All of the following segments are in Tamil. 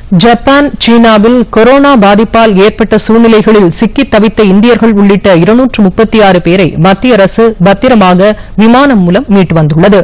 ஜப்பான் சீனாவில் கொரோனா பாதிப்பால் ஏற்பட்ட சூழ்நிலைகளில் சிக்கித் தவித்த இந்தியர்கள் உள்ளிட்ட இருநூற்று முப்பத்தி ஆறு பேரை மத்திய அரசு பத்திரமாக விமானம் மூலம் மீட்டு வந்துள்ளது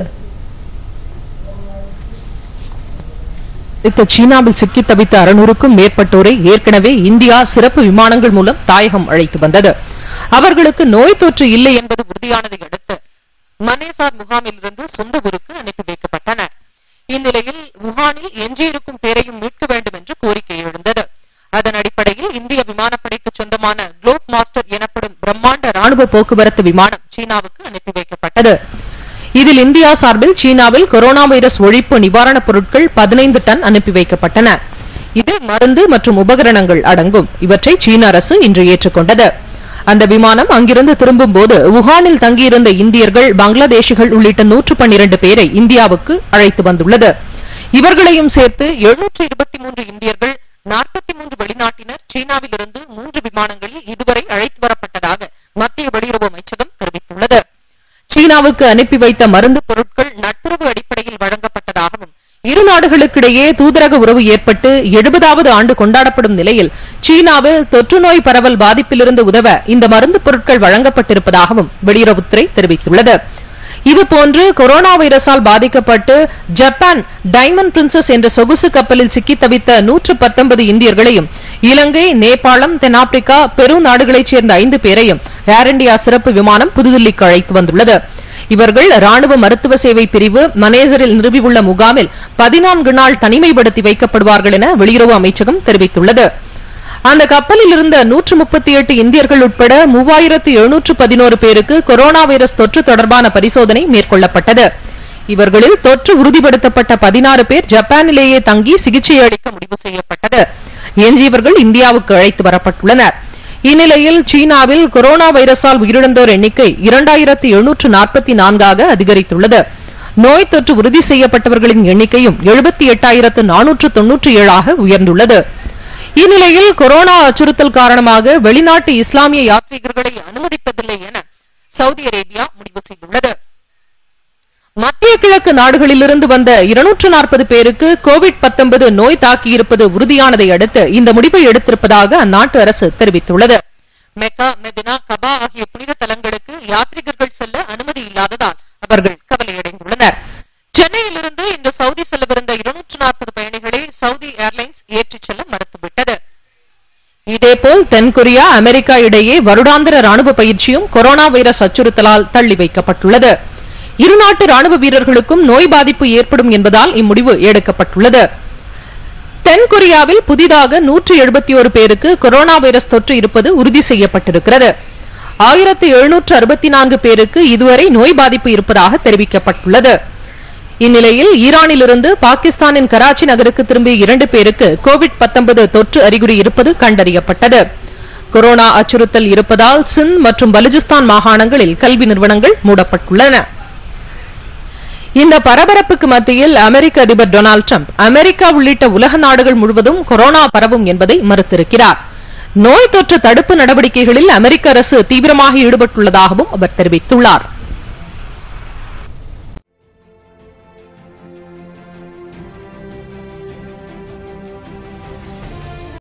அடுத்த சீனாவில் சிக்கித் தவித்த அறுநூறுக்கும் மேற்பட்டோரை ஏற்கனவே இந்தியா சிறப்பு விமானங்கள் மூலம் தாயகம் அழைத்து வந்தது அவர்களுக்கு நோய் தொற்று இல்லை என்பது உறுதியானதை அடுத்து மனேசார் முகாமிலிருந்து சொந்த ஊருக்கு அனுப்பி வைக்கப்பட்டனர் இந்நிலையில் வுஹானில் எஞ்சியிருக்கும் பேரையும் மீட்க வேண்டும் என்று கோரிக்கை எழுந்தது அதன் அடிப்படையில் இந்திய விமானப்படைக்கு சொந்தமான குளோப் மாஸ்டர் எனப்படும் பிரம்மாண்ட ராணுவ போக்குவரத்து விமானம் சீனாவுக்கு அனுப்பி வைக்கப்பட்டது இதில் இந்தியா சார்பில் சீனாவில் கொரோனா வைரஸ் ஒழிப்பு நிவாரணப் பொருட்கள் பதினைந்து டன் அனுப்பி வைக்கப்பட்டன இதில் மருந்து மற்றும் உபகரணங்கள் அடங்கும் இவற்றை சீன அரசு இன்று ஏற்றுக்கொண்டது அந்த விமானம் அங்கிருந்து திரும்பும் போது வுஹானில் தங்கியிருந்த இந்தியர்கள் பங்களாதேஷிகள் உள்ளிட்ட நூற்று பன்னிரண்டு பேரை இந்தியாவுக்கு அழைத்து வந்துள்ளது இவர்களையும் சேர்த்து எழுநூற்று இருபத்தி மூன்று இந்தியர்கள் நாற்பத்தி மூன்று வெளிநாட்டினர் சீனாவிலிருந்து மூன்று விமானங்களில் இதுவரை அழைத்து வரப்பட்டதாக மத்திய வெளியுறவு அமைச்சகம் தெரிவித்துள்ளது சீனாவுக்கு அனுப்பி வைத்த மருந்து பொருட்கள் நட்புறவு அடிப்படையில் வழங்கப்பட்டதாகவும் இரு நாடுகளுக்கிடையே தூதரக உறவு ஏற்பட்டு எழுபதாவது ஆண்டு கொண்டாடப்படும் நிலையில் சீனாவில் தொற்று நோய் பரவல் பாதிப்பிலிருந்து உதவ இந்த மருந்து பொருட்கள் வழங்கப்பட்டிருப்பதாகவும் வெளியுறவுத்துறை தெரிவித்துள்ளது இதுபோன்று கொரோனா வைரஸால் பாதிக்கப்பட்டு ஜப்பான் டைமண்ட் பிரின்சஸ் என்ற சொகுசு கப்பலில் சிக்கித் தவித்த நூற்று பத்தொன்பது இந்தியர்களையும் இலங்கை நேபாளம் தென்னாப்பிரிக்கா பெரு நாடுகளைச் சேர்ந்த ஐந்து பேரையும் ஏர் இண்டியா சிறப்பு விமானம் புதுதில்லிக்கு அழைத்து வந்துள்ளது இவர்கள் ராணுவ மருத்துவ சேவை பிரிவு மனேசரில் நிறுவியுள்ள முகாமில் பதினான்கு நாள் தனிமைப்படுத்தி வைக்கப்படுவார்கள் என வெளியுறவு அமைச்சகம் தெரிவித்துள்ளது அந்த கப்பலில் இருந்த நூற்று முப்பத்தி எட்டு இந்தியர்கள் உட்பட மூவாயிரத்து எழுநூற்று பதினோரு பேருக்கு கொரோனா வைரஸ் தொற்று தொடர்பான பரிசோதனை மேற்கொள்ளப்பட்டது இவர்களில் தொற்று உறுதிப்படுத்தப்பட்ட பதினாறு பேர் ஜப்பானிலேயே தங்கி சிகிச்சை அளிக்க முடிவு செய்யப்பட்டது எஞ்சியவர்கள் இந்தியாவுக்கு அழைத்து வரப்பட்டுள்ளனர் இந்நிலையில் சீனாவில் கொரோனா வைரஸால் உயிரிழந்தோர் எண்ணிக்கை இரண்டாயிரத்து எழுநூற்று நாற்பத்தி நான்காக அதிகரித்துள்ளது நோய் தொற்று உறுதி செய்யப்பட்டவர்களின் எண்ணிக்கையும் எழுபத்தி எட்டாயிரத்து நானூற்று தொன்னூற்றி ஏழாக உயர்ந்துள்ளது இந்நிலையில் கொரோனா அச்சுறுத்தல் காரணமாக வெளிநாட்டு இஸ்லாமிய யாத்ரீகர்களை அனுமதிப்பதில்லை என சவுதி அரேபியா முடிவு செய்துள்ளது மத்திய கிழக்கு நாடுகளிலிருந்து வந்த இருநூற்று நாற்பது பேருக்கு கோவிட் 19 நோய் தாக்கியிருப்பது உறுதியானதை அடுத்து இந்த முடிவை எடுத்திருப்பதாக அந்நாட்டு அரசு தெரிவித்துள்ளது மெக்கா மெதினா கபா ஆகிய புனித தலங்களுக்கு யாத்ரீகர்கள் செல்ல அனுமதி இல்லாததால் அவர்கள் கவலையடைந்துள்ளனர் சென்னையிலிருந்து இன்று சவுதி செல்லவிருந்த இருநூற்று நாற்பது பயணிகளை சவுதி ஏர்லைன்ஸ் ஏற்றிச் செல்ல மறுத்துவிட்டது இதேபோல் தென்கொரியா அமெரிக்கா இடையே வருடாந்திர ராணுவ பயிற்சியும் கொரோனா வைரஸ் அச்சுறுத்தலால் தள்ளி வைக்கப்பட்டுள்ளது இருநாட்டு ராணுவ வீரர்களுக்கும் நோய் பாதிப்பு ஏற்படும் என்பதால் இம்முடிவு எடுக்கப்பட்டுள்ளது தென்கொரியாவில் புதிதாக நூற்று எழுபத்தி ஒரு பேருக்கு கொரோனா வைரஸ் தொற்று இருப்பது உறுதி செய்யப்பட்டிருக்கிறது ஆயிரத்து எழுநூற்று அறுபத்தி நான்கு பேருக்கு இதுவரை நோய் பாதிப்பு இருப்பதாக தெரிவிக்கப்பட்டுள்ளது இந்நிலையில் ஈரானிலிருந்து பாகிஸ்தானின் கராச்சி நகருக்கு திரும்பிய இரண்டு பேருக்கு கோவிட் 19 தொற்று அறிகுறி இருப்பது கண்டறியப்பட்டது கொரோனா அச்சுறுத்தல் இருப்பதால் சிந்த் மற்றும் பலுஜிஸ்தான் மாகாணங்களில் கல்வி நிறுவனங்கள் மூடப்பட்டுள்ளன இந்த பரபரப்புக்கு மத்தியில் அமெரிக்க அதிபர் டொனால்டு ட்ரம்ப் அமெரிக்கா உள்ளிட்ட உலக நாடுகள் முழுவதும் கொரோனா பரவும் என்பதை மறுத்திருக்கிறார் நோய் தொற்று தடுப்பு நடவடிக்கைகளில் அமெரிக்க அரசு தீவிரமாக ஈடுபட்டுள்ளதாகவும் அவர் தெரிவித்துள்ளார்